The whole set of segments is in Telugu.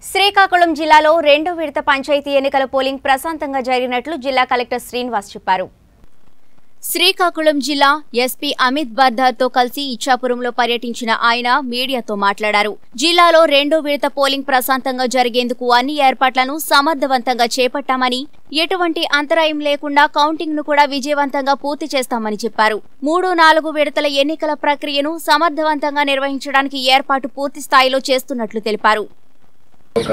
శ్రీకాకుళం జిల్లాలో రెండో విడత పంచాయతీ ఎన్నికల పోలింగ్ ప్రశాంతంగా జరిగినట్లు జిల్లా కలెక్టర్ శ్రీనివాస్ చెప్పారు శ్రీకాకుళం జిల్లా ఎస్పీ అమిత్ బర్దార్తో కలిసి ఇచ్చాపురంలో పర్యటించిన ఆయన మీడియాతో మాట్లాడారు జిల్లాలో రెండో విడత పోలింగ్ ప్రశాంతంగా జరిగేందుకు అన్ని ఏర్పాట్లను సమర్థవంతంగా చేపట్టామని ఎటువంటి అంతరాయం లేకుండా కౌంటింగ్ ను కూడా విజయవంతంగా పూర్తి చేస్తామని చెప్పారు మూడు నాలుగు విడతల ఎన్నికల ప్రక్రియను సమర్థవంతంగా నిర్వహించడానికి ఏర్పాటు పూర్తి స్థాయిలో చేస్తున్నట్లు తెలిపారు ఒక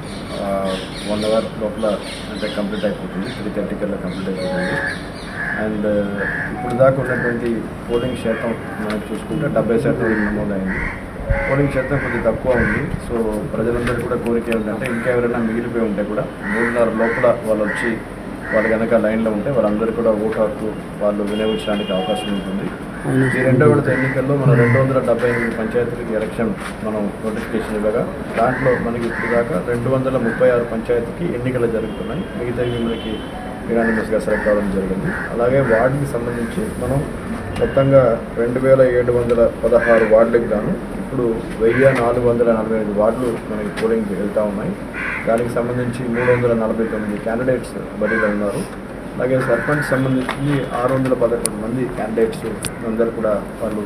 వన్ అవర్ లోపల అంటే కంప్లీట్ అయిపోతుంది త్రీ థర్టీ కల్లా కంప్లీట్ అయిపోతుంది అండ్ ఇప్పుడు దాకా ఉన్నటువంటి పోలింగ్ శాతం మనం చూసుకుంటే డెబ్బై శాతం నమోదైంది పోలింగ్ శాతం కొద్దిగా తక్కువ ఉంది సో ప్రజలందరూ కూడా కోరిక ఏంటంటే ఇంకా ఎవరైనా మిగిలిపోయి ఉంటే కూడా మూడున్నర లోపల వాళ్ళు వచ్చి వాళ్ళు కనుక లైన్లో ఉంటే వాళ్ళందరూ కూడా ఓటు హక్కు వాళ్ళు వినియోగించడానికి అవకాశం ఉంటుంది ఈ రెండో విడత ఎన్నికల్లో మన రెండు వందల డెబ్బై ఎనిమిది పంచాయతీలకు ఎలక్షన్ మనం నోటిఫికేషన్ ఇవ్వగా దాంట్లో మనకి ఇప్పుడు దాకా రెండు వందల ముప్పై ఆరు పంచాయతీకి ఎన్నికలు జరుగుతున్నాయి మిగతావి మనకి యునానిమస్గా సెలెక్ట్ అవ్వడం జరిగింది అలాగే వార్డుకి సంబంధించి మనం మొత్తంగా రెండు వేల ఏడు వందల పదహారు వార్డులకు గాను ఇప్పుడు వెయ్యి నాలుగు వందల నలభై ఐదు వార్డులు మనకి పోలింగ్కి వెళ్తూ ఉన్నాయి దానికి సంబంధించి మూడు వందల నలభై తొమ్మిది క్యాండిడేట్స్ బదిలో ఉన్నారు అలాగే సర్పంచ్ సంబంధించి ఆరు వందల పదకొండు మంది క్యాండిడేట్స్ అందరూ కూడా వాళ్ళు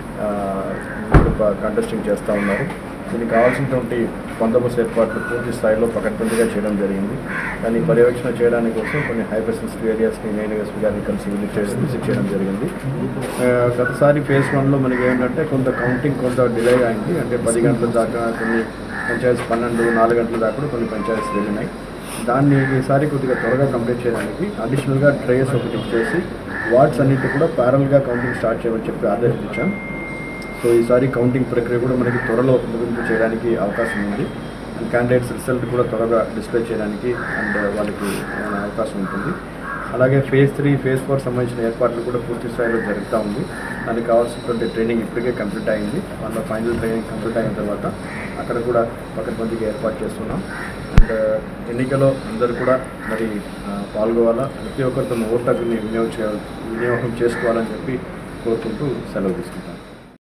కంటెస్టింగ్ చేస్తూ ఉన్నారు దీనికి కావాల్సినటువంటి బందోబస్తు ఏర్పాట్లు పూర్తి స్థాయిలో పకడ్బందీగా చేయడం జరిగింది దాన్ని పర్యవేక్షణ చేయడానికి కోసం కొన్ని హైపర్ సెన్సిటివ్ ఏరియాస్ని నేను ఎస్పీ గారిని కలిసి విజిట్ చేసి విజిట్ చేయడం జరిగింది ఆ, గతసారి ఫేజ్ వన్లో మనకి ఏంటంటే కొంత కౌంటింగ్ కొంత డిలే అయింది అంటే పది గంటల దాకా కొన్ని పంచాయతీస్ పన్నెండు నాలుగు గంటల దాకా కూడా కొన్ని పంచాయతీస్ వెళ్ళినాయి దాన్ని ఈసారి కొద్దిగా త్వరగా కంప్లీట్ చేయడానికి అడిషనల్గా ట్రేస్ ఒకటి ఇచ్చేసి వార్డ్స్ అన్నిటి కూడా ప్యారల్గా కౌంటింగ్ స్టార్ట్ చేయమని చెప్పి ఆదేశించాం సో ఈసారి కౌంటింగ్ ప్రక్రియ కూడా మనకి త్వరలో ముగింపు చేయడానికి అవకాశం ఉంది అండ్ క్యాండిడేట్స్ రిజల్ట్ కూడా త్వరగా డిస్ప్లే చేయడానికి అండ్ వాళ్ళకి ఆ, అవకాశం ఉంటుంది అలాగే ఫేజ్ త్రీ ఫేజ్ ఫోర్ సంబంధించిన ఏర్పాట్లు కూడా పూర్తి స్థాయిలో జరుగుతూ ఉంది దానికి కావాల్సినటువంటి ట్రైనింగ్ ఇప్పటికే కంప్లీట్ అయింది వాళ్ళ ఫైనల్ ట్రైనింగ్ కంప్లీట్ అయిన తర్వాత అక్కడ కూడా పకడ్బందీగా ఏర్పాటు చేస్తున్నాం అండ్ ఎన్నికలో అందరూ కూడా మరి ఆ, పాల్గొవాలా ప్రతి ఒక్కరు తమ ఓటు హక్కుని వినియోగ వినియోగం చేసుకోవాలని చెప్పి కోరుకుంటూ సెలవు తీసుకుంటాం